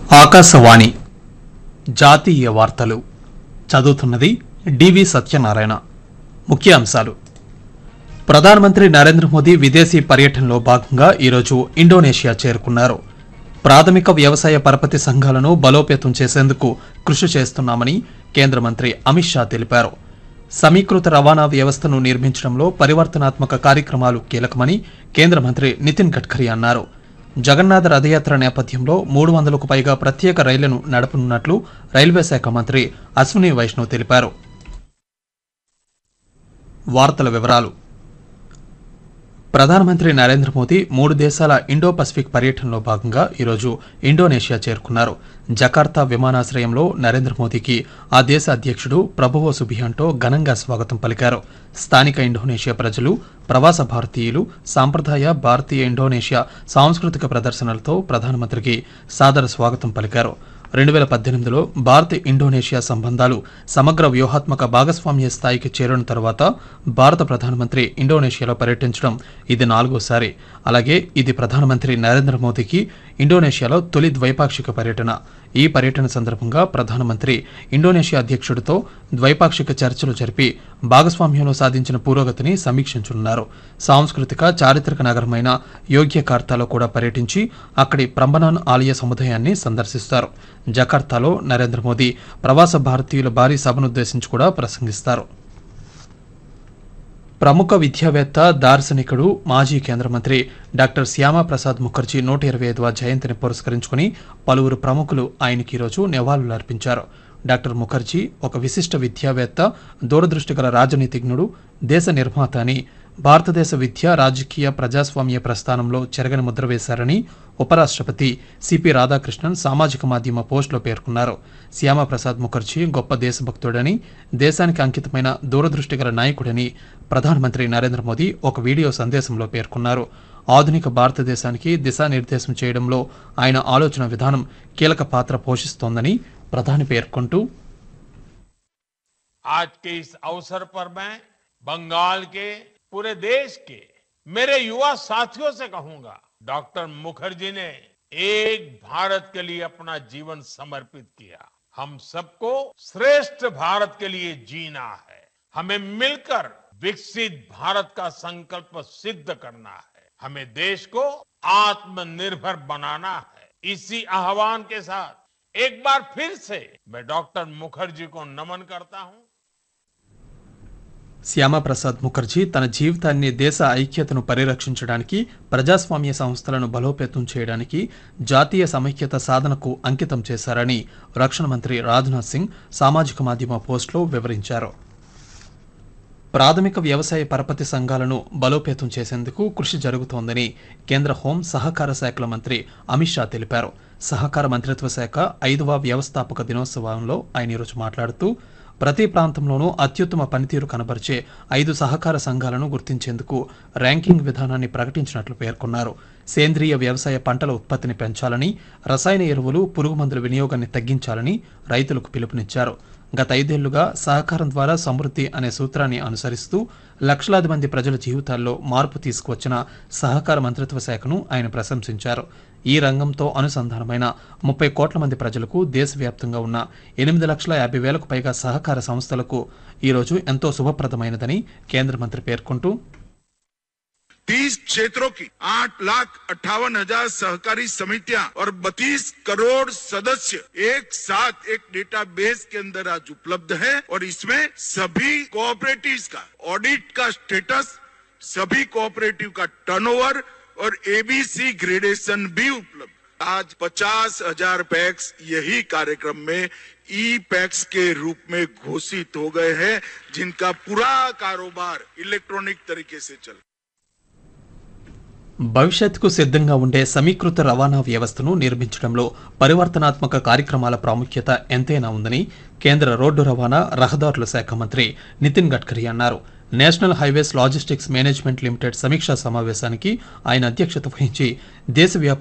ఆకాశవాణి జాతీయ వార్తలు చదువుతున్నది డివి సత్యనారాయణ ముఖ్యాంశాలు ప్రధానమంత్రి నరేంద్ర మోదీ విదేశీ పర్యటనలో భాగంగా ఈరోజు ఇండోనేషియా చేరుకున్నారు ప్రాథమిక వ్యవసాయ పరపతి సంఘాలను బలోపేతం చేసేందుకు కృషి చేస్తున్నామని కేంద్ర మంత్రి అమిత్ షా తెలిపారు సమీకృత రవాణా వ్యవస్థను నిర్మించడంలో పరివర్తనాత్మక కార్యక్రమాలు కీలకమని కేంద్ర మంత్రి నితిన్ గడ్కరీ అన్నారు జగన్నాథ రథయాత్ర నేపథ్యంలో మూడు వందలకు పైగా ప్రత్యేక రైళ్లను నడపనున్నట్లు రైల్వే శాఖ మంత్రి అశ్విని వైష్ణవ్ తెలిపారు వార్తల వివరాలు ప్రధానమంత్రి నరేంద్ర మోదీ మూడు దేశాల ఇండో పసిఫిక్ పర్యటనలో భాగంగా ఈరోజు ఇండోనేషియా చేరుకున్నారు జకార్తా విమానాశ్రయంలో నరేంద్ర మోదీకి ఆ దేశ అధ్యక్షుడు ప్రభువో సుబియాంటో ఘనంగా స్వాగతం పలికారు స్థానిక ఇండోనేషియా ప్రజలు ప్రవాస భారతీయులు సాంప్రదాయ భారతీయ ఇండోనేషియా సాంస్కృతిక ప్రదర్శనలతో ప్రధానమంత్రికి సాదర స్వాగతం పలికారు రెండు వేల పద్దెనిమిదిలో భారత్ ఇండోనేషియా సంబంధాలు సమగ్ర వ్యూహాత్మక భాగస్వామ్య స్థాయికి చేరిన తర్వాత భారత ప్రధానమంత్రి ఇండోనేషియాలో పర్యటించడం ఇది నాలుగోసారి అలాగే ఇది ప్రధానమంత్రి నరేంద్ర మోదీకి ఇండోనేషియాలో తొలి ద్వైపాక్షిక పర్యటన ఈ పర్యటన సందర్భంగా ప్రధానమంత్రి ఇండోనేషియా అధ్యక్షుడితో ద్వైపాక్షిక చర్చలు జరిపి భాగస్వామ్యంలో సాధించిన పురోగతిని సమీక్షించనున్నారు సాంస్కృతిక చారిత్రక నగరమైన యోగ్యకార్తాలో కూడా పర్యటించి అక్కడి ప్రంబనాన్ ఆలయ సముదాయాన్ని సందర్శిస్తారు జకార్తాలో నరేంద్ర మోదీ ప్రవాస భారతీయుల భారీ సభనుద్దేశించి కూడా ప్రసంగిస్తారు ప్రముఖ విద్యావేత్త దార్శనికుడు మాజీ కేంద్ర మంత్రి డాక్టర్ శ్యామాప్రసాద్ ముఖర్జీ నూట ఇరవై ఐదవ జయంతిని పురస్కరించుకుని పలువురు ప్రముఖులు ఆయనకి ఈరోజు నివాళులర్పించారు డాక్టర్ ముఖర్జీ ఒక విశిష్ట విద్యావేత్త దూరదృష్టి గల రాజనీతిజ్ఞుడు దేశ నిర్మాత అని భారతదేశ విద్య రాజకీయ ప్రజాస్వామ్య ప్రస్థానంలో చెరగని ముద్ర వేశారని ఉపరాష్ట్రపతి సిపి రాధాకృష్ణన్ సామాజిక మాధ్యమ పోస్టులో పేర్కొన్నారు శ్యామప్రసాద్ ముఖర్జీ గొప్ప దేశభక్తుడని దేశానికి అంకితమైన దూరదృష్టి గల నాయకుడని ప్రధానమంత్రి నరేంద్ర మోదీ ఒక వీడియో సందేశంలో పేర్కొన్నారు ఆధునిక భారతదేశానికి దిశానిర్దేశం చేయడంలో ఆయన ఆలోచన విధానం కీలక పాత్ర పోషిస్తోందని ప్రధాని పేర్కొంటూ आज के इस अवसर पर मैं बंगाल के पूरे देश के मेरे युवा साथियों से कहूंगा डॉक्टर मुखर्जी ने एक भारत के लिए अपना जीवन समर्पित किया हम सबको श्रेष्ठ भारत के लिए जीना है हमें मिलकर विकसित भारत का संकल्प सिद्ध करना है हमें देश को आत्मनिर्भर बनाना है इसी आह्वान के साथ एक बार फिर से मैं डॉक्टर मुखर्जी को नमन करता हूं శ్యామప్రసాద్ ముఖర్జీ తన జీవితాన్ని దేశ ఐక్యతను పరిరక్షించడానికి ప్రజాస్వామ్య సంస్థలను బలోపేతం చేయడానికి జాతీయ సమైక్యత సాధనకు అంకితం చేశారని రక్షణ మంత్రి రాజ్నాథ్ సింగ్ సామాజిక మాధ్యమ పోస్టులో వివరించారు ప్రాథమిక వ్యవసాయ పరపతి సంఘాలను బలోపేతం చేసేందుకు కృషి జరుగుతోందని కేంద్ర హోం సహకార శాఖల మంత్రి అమిత్ షా తెలిపారు సహకార మంత్రిత్వ శాఖ ఐదవ వ్యవస్థాపక దినోత్సవంలో ఆయన ఈరోజు మాట్లాడుతూ ప్రతి ప్రాంతంలోనూ అత్యుత్తమ పనితీరు కనబరిచే ఐదు సహకార సంఘాలను గుర్తించేందుకు ర్యాంకింగ్ విధానాన్ని ప్రకటించినట్లు పేర్కొన్నారు సేంద్రియ వ్యవసాయ పంటల ఉత్పత్తిని పెంచాలని రసాయన ఎరువులు పురుగుమందుల వినియోగాన్ని తగ్గించాలని రైతులకు పిలుపునిచ్చారు గత ఐదేళ్లుగా సహకారం ద్వారా సమృద్ధి అనే సూత్రాన్ని అనుసరిస్తూ లక్షలాది మంది ప్రజల జీవితాల్లో మార్పు తీసుకువచ్చిన సహకార మంత్రిత్వ శాఖను ఆయన ప్రశంసించారు ఈ రంగంతో అనుసంధానమైన ముప్పై కోట్ల మంది ప్రజలకు దేశవ్యాప్తంగా ఉన్న ఎనిమిది లక్షల యాభై వేలకు పైగా సహకార సంస్థలకు ఈరోజు ఎంతో శుభప్రదమైనదని కేంద్ర మంత్రి పేర్కొంటూ तीस क्षेत्रों की आठ लाख अट्ठावन हजार सहकारी समितियां और बत्तीस करोड़ सदस्य एक साथ एक डेटाबेस के अंदर आज उपलब्ध है और इसमें सभी कोऑपरेटिव्स का ऑडिट का स्टेटस सभी कोऑपरेटिव का टर्नओवर और एबीसी ग्रेडेशन भी उपलब्ध आज पचास हजार पैक्स यही कार्यक्रम में ई पैक्स के रूप में घोषित हो गए हैं जिनका पूरा कारोबार इलेक्ट्रॉनिक तरीके से चल భవిష్యత్తుకు సిద్ధంగా ఉండే సమీకృత రవాణా వ్యవస్థను నిర్మించడంలో పరివర్తనాత్మక కార్యక్రమాల ప్రాముఖ్యత ఎంతైనా ఉందని కేంద్ర రోడ్డు రవాణా రహదారుల శాఖ మంత్రి నితిన్ గడ్కరీ అన్నారు national highways logistics management limited సమీక్షా సమావేశానికి ఆయన అధ్యక్షత వహించి దేశవ్యాప్త